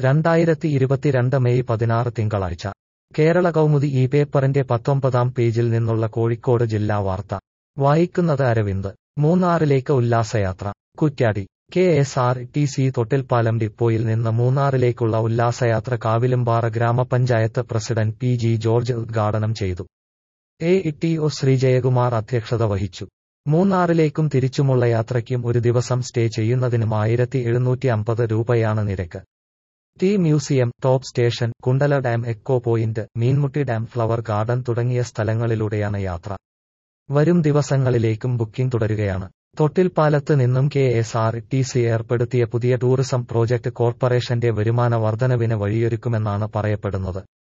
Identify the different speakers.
Speaker 1: രണ്ടായിരത്തി ഇരുപത്തിരണ്ട് മെയ് പതിനാറ് തിങ്കളാഴ്ച കേരള കൗമുദി ഈ പേപ്പറിന്റെ പത്തൊമ്പതാം പേജിൽ നിന്നുള്ള കോഴിക്കോട് ജില്ലാ വാർത്ത വായിക്കുന്നത് അരവിന്ദ് മൂന്നാറിലേക്ക് ഉല്ലാസയാത്ര Kuttiadi K S R T C Thottilpalam ഡിപ്പോയിൽ നിന്ന് മൂന്നാറിലേക്കുള്ള ഉല്ലാസയാത്ര കാവിലുംപാറ ഗ്രാമപഞ്ചായത്ത് പ്രസിഡന്റ് പി ജി ജോർജ് ഉദ്ഘാടനം ചെയ്തു എ ടി ഒ ശ്രീജയകുമാർ അധ്യക്ഷത വഹിച്ചു മൂന്നാറിലേക്കും തിരിച്ചുമുള്ള യാത്രയ്ക്കും ഒരു ദിവസം സ്റ്റേ ചെയ്യുന്നതിനും ആയിരത്തി എഴുന്നൂറ്റി അമ്പത് രൂപയാണ് നിരക്ക് tea museum top station Kundala dam echo point Meenmutty dam flower garden തുടങ്ങിയ സ്ഥലങ്ങളിലൂടെയാണ് യാത്ര വരും ദിവസങ്ങളിലേക്കും ബുക്കിംഗ് തുടരുകയാണ് തൊട്ടിൽപ്പാലത്ത് നിന്നും K S R T C ഏർപ്പെടുത്തിയ പുതിയ ടൂറിസം പ്രോജക്ട് കോർപ്പറേഷന്റെ വരുമാന വർധനവിന് വഴിയൊരുക്കുമെന്നാണ് പറയപ്പെടുന്നത്